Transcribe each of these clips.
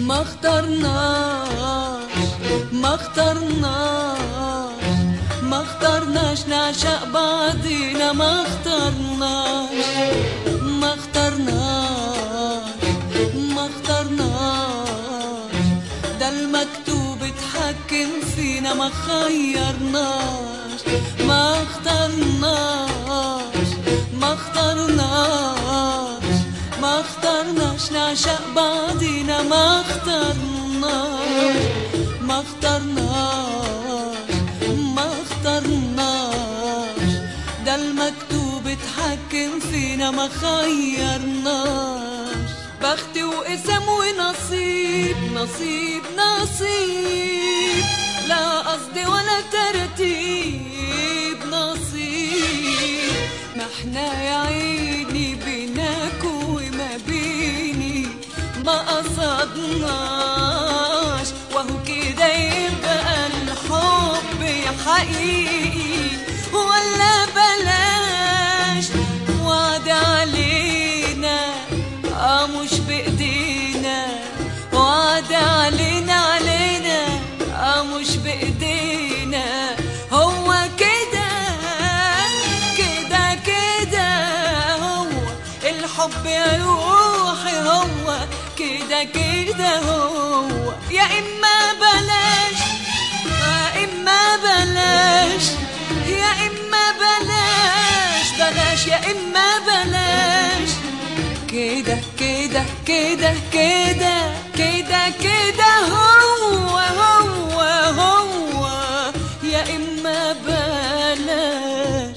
ما اخترناش ما اخترناش ما اخترناش نعشق بعضينا ما اخترناش ما اخترناش ما اخترناش ده المكتوب اتحكم فينا ما خيرناش ما اخترناش ما اخترناش ما اخترناش نعشق بعضينا ما اخترناش ما اخترناش ما اخترناش ده المكتوب اتحكم فينا ما خيرناش بختي وقسم ونصيب نصيب نصيب لا قصدي ولا ترتيب نصيب ما احنا يا عيني بينك وما بيني ما قصدناش وهو كده يبقى الحب حقيقي ولا بلاش وعد علينا اه مش بايدينا وعد علينا علينا اه مش بايدينا هو كده كده كده هو الحب يا روحي هو كده كده هو يا اما بلاش يا اما بلاش يا اما بلاش بلاش يا اما بلاش كده كده كده كده كده كده هو هو هو يا اما بلاش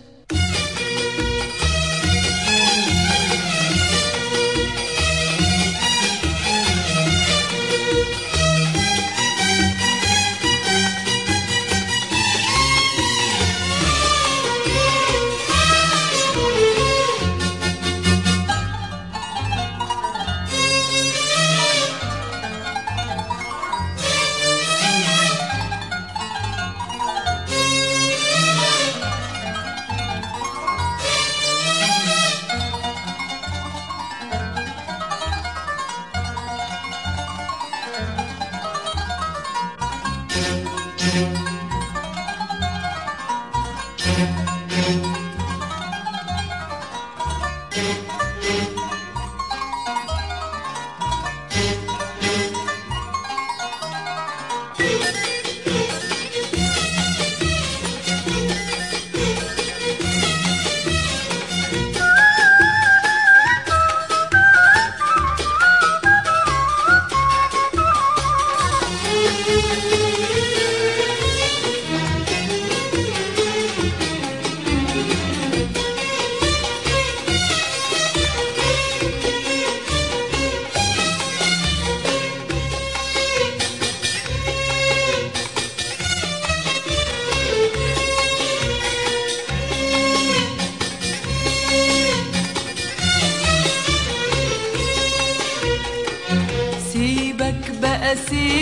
سيبك بقى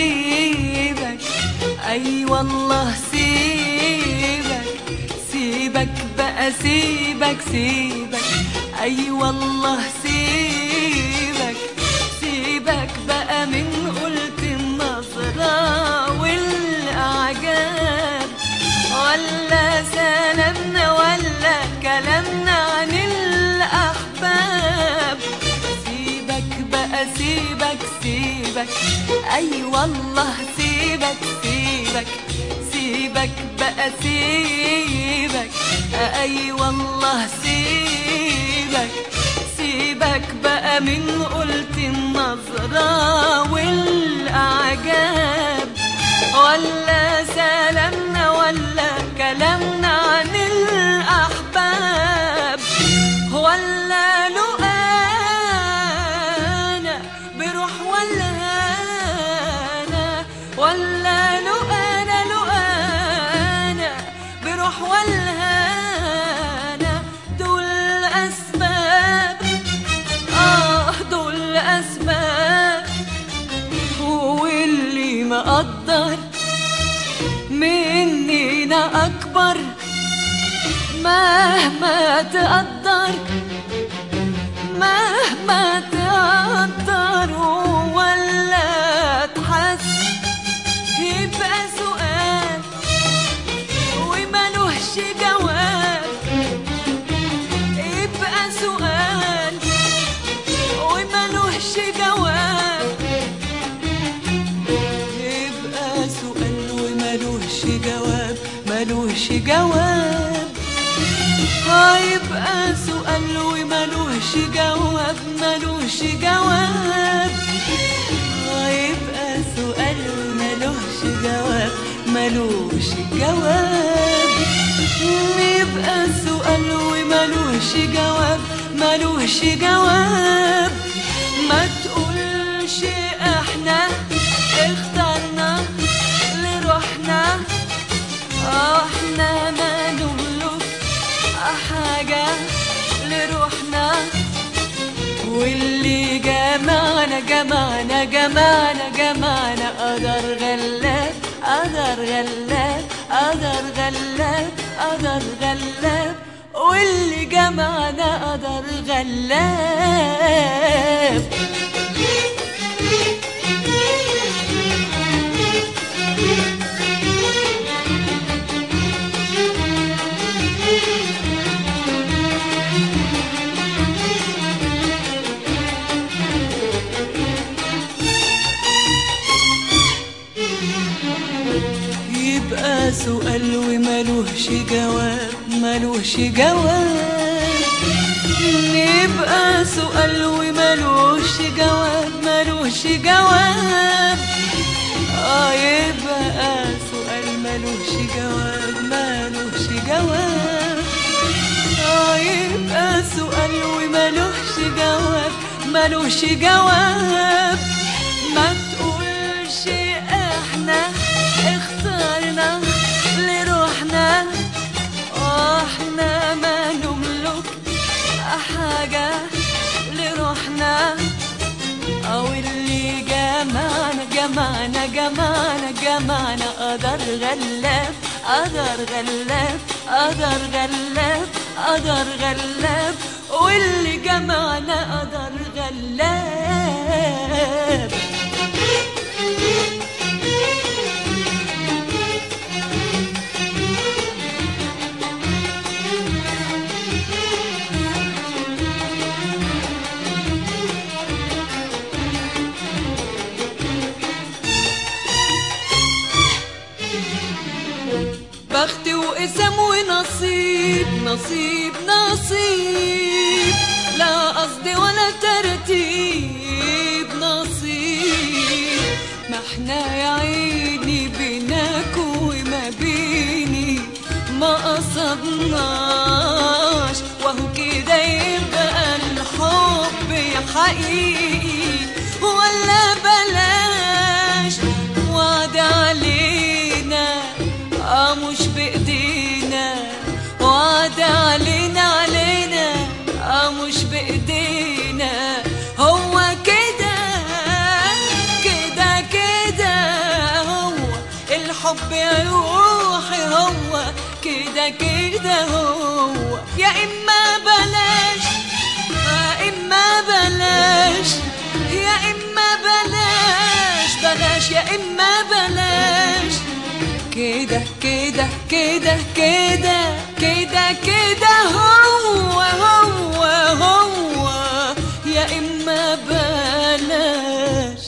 سيبك اي والله سيبك سيبك بقى سيبك سيبك اي والله سيبك سيبك بقى من قلت النظرة والاعجاب ولا سلامنا ولا كلامنا عن الاحباب سيبك بقى سيبك سيبك اي والله سيبك سيبك سيبك بقى سيبك اي والله سيبك سيبك بقى من قلت النظرة والاعجاب ولا سلامنا ولا كلامنا عن الاحباب ولا لقانا بروح ولا انا ولا لقانا لقانا بروح ولا انا دول اسباب اه دول اسباب واللي مقدر مننا اكبر مهما تقدر مهما تقدر ولا جواب هيبقى سؤال وملوش جواب ملوش جواب هيبقى سؤال وملوش جواب ملوش جواب يبقى سؤال وملوش جواب ملوش جواب ما تقولش احنا اخترنا لروحنا احنا ما نملك حاجة لروحنا واللي جمعنا جمعنا جمعنا جمعنا قدر غلاب قدر غلاب قدر غلاب قدر غلاب واللي جمعنا قدر غلاب يبقى سؤال وملوش جواب ملوش جواب يبقى سؤال وملوش جواب ملوش جواب اه يبقى سؤال ملوش جواب ملوش جواب اه يبقى سؤال وملوش جواب ملوش جواب ما تقولش احنا اخترنا لروحنا احنا ما نملك حاجة لروحنا او اللي جمعنا جمعنا جمعنا جمعنا قدر غلاب قدر غلاب قدر غلاب قدر غلاب واللي جمعنا قدر غلاب بخت وقسم ونصيب نصيب نصيب لا قصد ولا ترتيب نصيب ما احنا يا عيني بينك وما بيني ما قصدناش وهو كده يبقى الحب حقيقي ولا بلاش وعد علينا اه مش بايدينا وعد علينا علينا اه مش بايدينا هو كده كده كده هو الحب يا روحي هو كده كده هو يا اما بلاش يا اما بلاش يا اما بلاش بلاش يا اما بلاش كده كده كده كده كده كده هو هو هو يا اما بلاش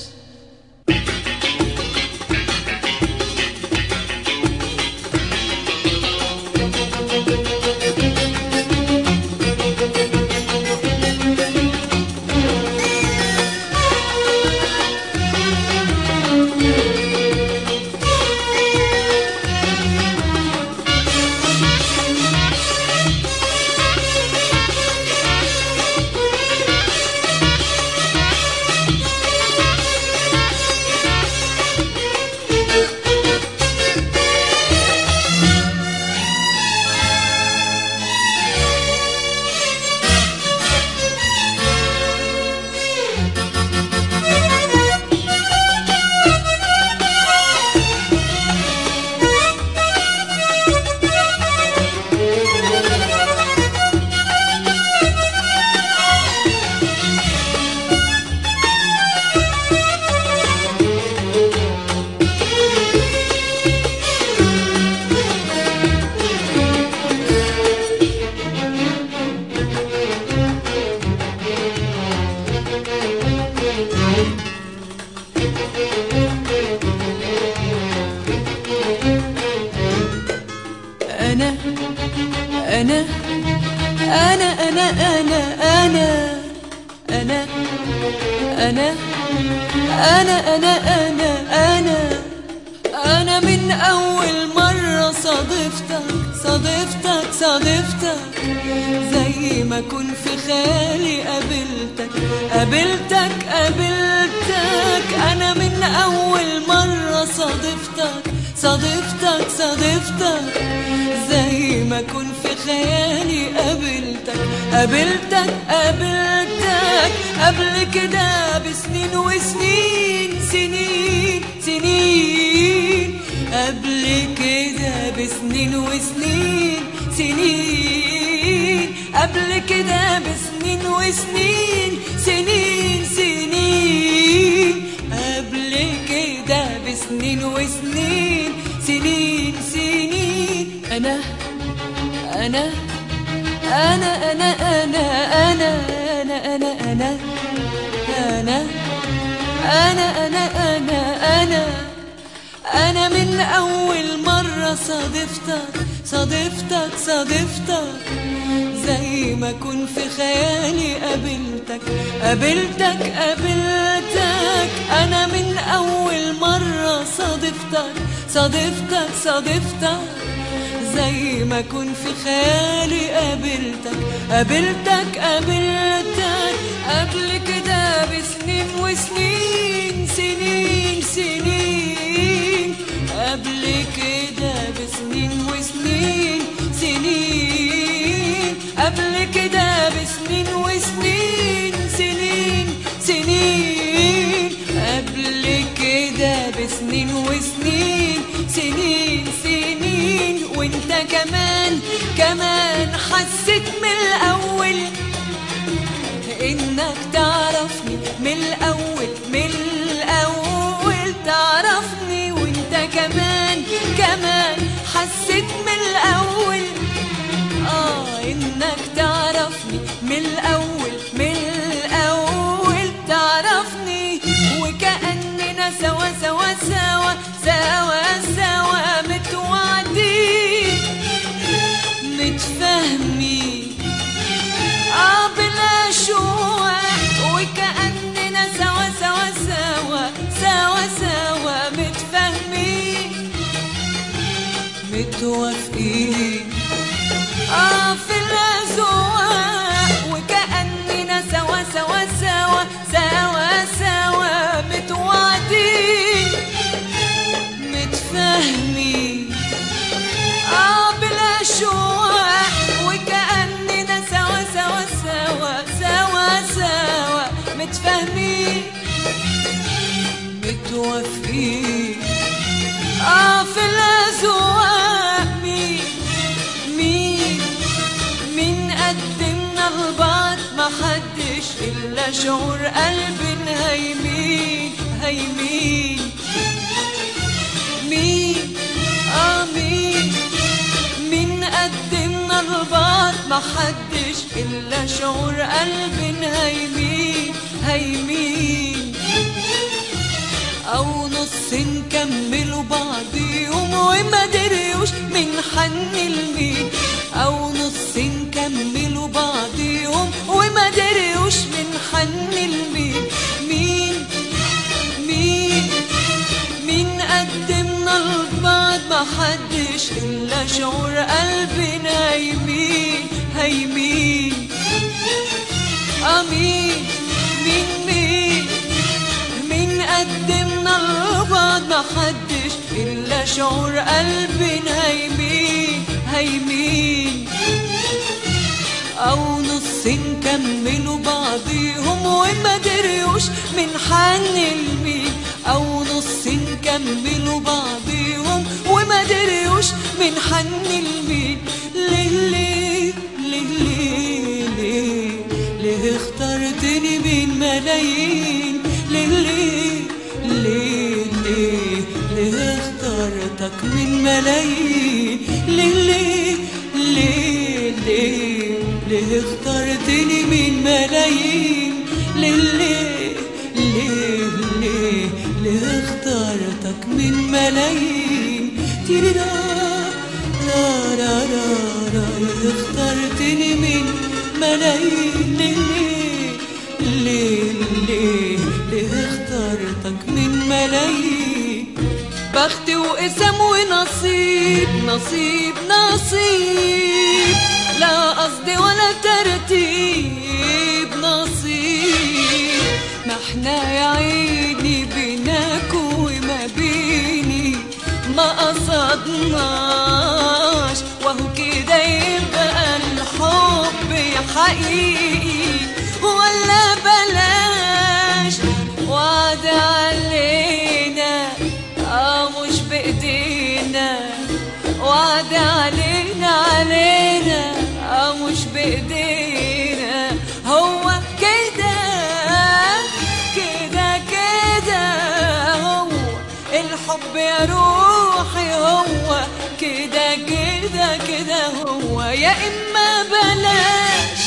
أنا أنا أنا أنا أنا أنا أنا أنا أنا أنا أنا أنا من أول مرة صادفتك صادفتك صادفتك زي ما كن في خيالي قابلتك قابلتك قابلتك أنا من أول مرة صادفتك صادفتك صادفتك زي ما كن في خيالي قابلتك قابلتك قابلتك قبل كده بسنين وسنين سنين سنين قبل كده بسنين وسنين سنين قبل كده بسنين وسنين سنين سنين قبل كده بسنين وسنين سنين سنين أنا أنا أنا أنا أنا أنا أنا أنا أنا أنا أنا أنا أنا أنا أنا من أول مرة صادفتك صادفتك صادفتك زي ما كن في خيالي قابلتك قابلتك قابلتك أنا من أول مرة صادفتك صادفتك صادفتك زي ما كن في خيالي قابلتك قابلتك قابلتك قبل كده بسنين وسنين سنين سنين قبل كده بسنين وسنين سنين قبل كده بسنين وسنين سنين سنين قبل كده بسنين وسنين سنين سنين وانت كمان كمان حسيت من الاول انك تعرفني من الاول من الاول تعرفني وانت كمان كمان حسيت من الاول اه انك تعرفني من الاول من الاول تعرفني وكاننا سوا سوا سوا سوا سوا متوعدين متفاهمين اه بلا شوق وكاننا سوا سوا سوا سوا سوا متفاهمين متوافقين اه في الأذواق وكأننا سوا سوا سوا سوا سوا متوعدين متفاهمين اه بلا شوق وكأننا سوا سوا سوا سوا سوا متفاهمين متوافقين اه في الأذواق مين مين مين قدمنا لبعض ما حدش إلا شعور قلبنا هيمين هيمين مين اه مين مين قدمنا لبعض ما حدش إلا شعور قلبنا هيمين هيمين او نص نكملوا بعضيهم وما دريوش من حن لمين او نص نكملوا بعضيهم وما دريوش من حن لمين مين مين مين قدمنا لبعض ما حدش الا شعور قلبنا هيمين هيمين امين مين مين مين قدمنا لبعض ما حدش الا شعور قلبنا هيمين هيمين او نص نكملوا بعضيهم وما دريوش من حن لمين او نص نكملوا بعضيهم وما دريوش من حن لمين ليه ليه ليه ليه ليه ليه اخترتني بين ملايين ليه ليه ليه ليه ليه اخترتك من ملايين ليه ليه ليه ليه ليه اخترتني من ملايين ليه ليه ليه ليه ليه اخترتك من ملايين تيري را را را را يا اخترتني من ملايين ليه ليه ليه ليه اخترتك من ملايين بختي وقسم ونصيب نصيب نصيب لا قصدي ولا ترتيب نصيب ما احنا يا عيني بينك وما بيني ما قصدناش وهو كده يبقى الحب حقيقي ولا بلاش وعد علينا اه مش بايدينا وعد علينا علينا اه مش بايدينا هو كده كده كده هو الحب يا روحي هو كده كده كده هو يا اما بلاش